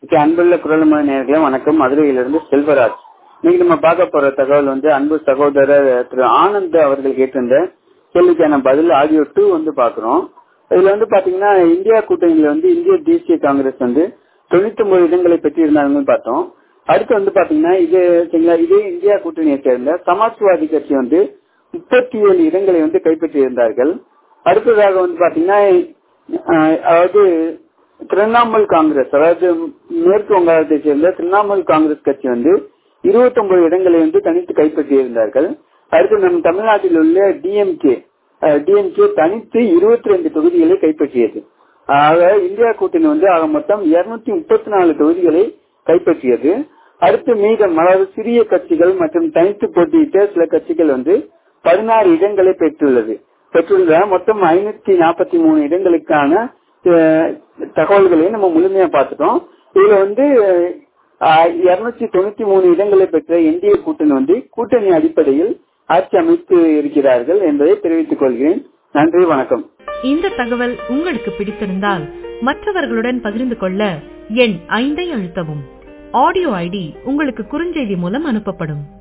okay அன்புள்ள குரல்மொழி நேர்களே வணக்கம் மதுரையிலிருந்து செல்வராஜ் இன்னைக்கு நம்ம பார்க்க போற தகவல் வந்து அன்பு சகோதரர் திரு ஆனந்த் அவர்கள் கேட்டிருந்த கேள்விக்கான பதில் ஆடியோ டூ வந்து பாக்குறோம் இதுல வந்து பாத்தீங்கன்னா இந்தியா கூட்டணியில வந்து இந்திய தேசிய காங்கிரஸ் வந்து தொண்ணூத்தி ஒன்பது இடங்களை பெற்றிருந்தாங்கன்னு பார்த்தோம் அடுத்து வந்து பாத்தீங்கன்னா இது சரிங்களா இதே இந்தியா கூட்டணியை சேர்ந்த சமாஜ்வாதி கட்சி வந்து முப்பத்தி ஏழு இடங்களை வந்து கைப்பற்றி இருந்தார்கள் அடுத்ததாக வந்து பாத்தீங்கன்னா அஹ், அதாவது திரிணாமுல் காங்கிரஸ் அதாவது மேற்கு வங்காளத்தை சேர்ந்த திரிணாமுல் காங்கிரஸ் கட்சி வந்து இருபத்தி ஒன்பது இடங்களை வந்து தனித்து கைப்பற்றி இருந்தார்கள் அடுத்து நம் தமிழ்நாட்டில் உள்ள டிஎம்கே டிஎம்கே தனித்து இருபத்தி ரெண்டு தொகுதிகளை கைப்பற்றியது ஆக இந்தியா கூட்டணி வந்து ஆக மொத்தம் இருநூத்தி முப்பத்தி நாலு தொகுதிகளை கைப்பற்றியது அடுத்து மீதம் அதாவது சிறிய கட்சிகள் மற்றும் தனித்து போட்டியிட்ட சில கட்சிகள் வந்து பதினாறு இடங்களை பெற்றுள்ளது பெற்றுள்ள மொத்தம் ஐநூத்தி நாற்பத்தி மூணு இடங்களுக்கான அஹ், தகவல்களை நம்ம முழுமையா பார்த்துட்டோம் இதுல வந்து இருநூத்தி தொண்ணூத்தி மூணு இடங்களை பெற்ற என்டிஏ கூட்டணி வந்து கூட்டணி அடிப்படையில் ஆட்சி அமைத்து இருக்கிறார்கள் என்பதை தெரிவித்துக் கொள்கிறேன் நன்றி வணக்கம் இந்த தகவல் உங்களுக்கு பிடித்திருந்தால் மற்றவர்களுடன் பகிர்ந்து கொள்ள எண் ஐந்தை அழுத்தவும் ஆடியோ ஐடி உங்களுக்கு குறுஞ்செய்தி மூலம் அனுப்பப்படும்